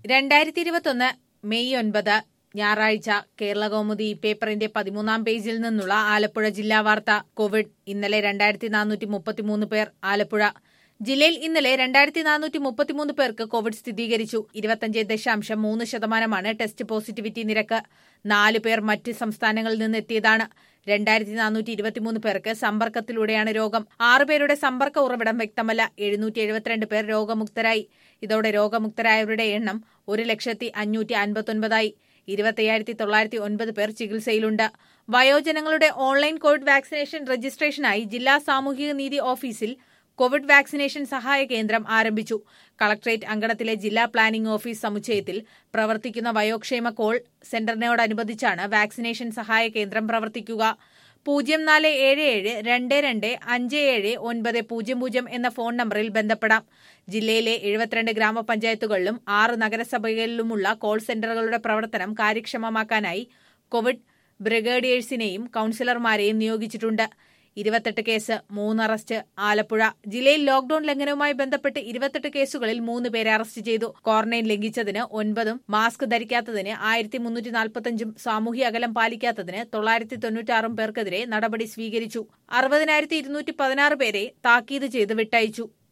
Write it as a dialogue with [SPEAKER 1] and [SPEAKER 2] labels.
[SPEAKER 1] രണ്ടായിരത്തി ഇരുപത്തൊന്ന് മെയ് ഒൻപത് ഞായറാഴ്ച കേരളകൗമുദി പേപ്പറിന്റെ പതിമൂന്നാം പേജിൽ നിന്നുള്ള ആലപ്പുഴ ജില്ലാ വാർത്ത കോവിഡ് ഇന്നലെ രണ്ടായിരത്തി നാനൂറ്റി മുപ്പത്തിമൂന്ന് പേർ ആലപ്പുഴ ജില്ലയിൽ ഇന്നലെ രണ്ടായിരത്തി നാനൂറ്റി മുപ്പത്തിമൂന്ന് പേർക്ക് കോവിഡ് സ്ഥിരീകരിച്ചു ഇരുപത്തഞ്ച് ദശാംശം മൂന്ന് ശതമാനമാണ് ടെസ്റ്റ് പോസിറ്റിവിറ്റി നിരക്ക് നാല് പേർ മറ്റ് സംസ്ഥാനങ്ങളിൽ നിന്ന് എത്തിയതാണ് രണ്ടായിരത്തി നാനൂറ്റി ഇരുപത്തിമൂന്ന് പേർക്ക് സമ്പർക്കത്തിലൂടെയാണ് രോഗം ആറ് പേരുടെ സമ്പർക്ക ഉറവിടം വ്യക്തമല്ല എഴുന്നൂറ്റി എഴുപത്തിരണ്ട് പേർ രോഗമുക്തരായി ഇതോടെ രോഗമുക്തരായവരുടെ എണ്ണം ഒരു ലക്ഷത്തി അഞ്ഞൂറ്റി അൻപത്തൊൻപതായി ഇരുപത്തയ്യായിരത്തി തൊള്ളായിരത്തി ഒൻപത് പേർ ചികിത്സയിലുണ്ട് വയോജനങ്ങളുടെ ഓൺലൈൻ കോവിഡ് വാക്സിനേഷൻ രജിസ്ട്രേഷനായി ജില്ലാ സാമൂഹിക നീതി ഓഫീസിൽ കോവിഡ് വാക്സിനേഷൻ സഹായ കേന്ദ്രം ആരംഭിച്ചു കളക്ടറേറ്റ് അങ്കണത്തിലെ ജില്ലാ പ്ലാനിംഗ് ഓഫീസ് സമുച്ചയത്തിൽ പ്രവർത്തിക്കുന്ന വയോക്ഷേമ കോൾ സെന്ററിനോടനുബന്ധിച്ചാണ് വാക്സിനേഷൻ സഹായ കേന്ദ്രം പ്രവർത്തിക്കുക പൂജ്യം നാല് ഏഴ് ഏഴ് രണ്ട് രണ്ട് അഞ്ച് ഏഴ് ഒൻപത് പൂജ്യം പൂജ്യം എന്ന ഫോൺ നമ്പറിൽ ബന്ധപ്പെടാം ജില്ലയിലെ എഴുപത്തിരണ്ട് ഗ്രാമപഞ്ചായത്തുകളിലും ആറ് നഗരസഭകളിലുമുള്ള കോൾ സെന്ററുകളുടെ പ്രവർത്തനം കാര്യക്ഷമമാക്കാനായി കോവിഡ് ബ്രിഗേഡിയേഴ്സിനെയും കൌൺസിലർമാരെയും നിയോഗിച്ചിട്ടുണ്ട് ഇരുപത്തെട്ട് കേസ് മൂന്ന് അറസ്റ്റ് ആലപ്പുഴ ജില്ലയിൽ ലോക്ഡൌൺ ലംഘനവുമായി ബന്ധപ്പെട്ട് ഇരുപത്തെട്ട് കേസുകളിൽ മൂന്ന് പേരെ അറസ്റ്റ് ചെയ്തു ക്വാറന്റൈൻ ലംഘിച്ചതിന് ഒൻപതും മാസ്ക് ധരിക്കാത്തതിന് ആയിരത്തി മുന്നൂറ്റി നാൽപ്പത്തഞ്ചും സാമൂഹ്യ അകലം പാലിക്കാത്തതിന് തൊള്ളായിരത്തി തൊണ്ണൂറ്റാറും പേർക്കെതിരെ നടപടി സ്വീകരിച്ചു അറുപതിനായിരത്തി ഇരുന്നൂറ്റി പതിനാറ് പേരെ താക്കീത് ചെയ്ത് വിട്ടയച്ചു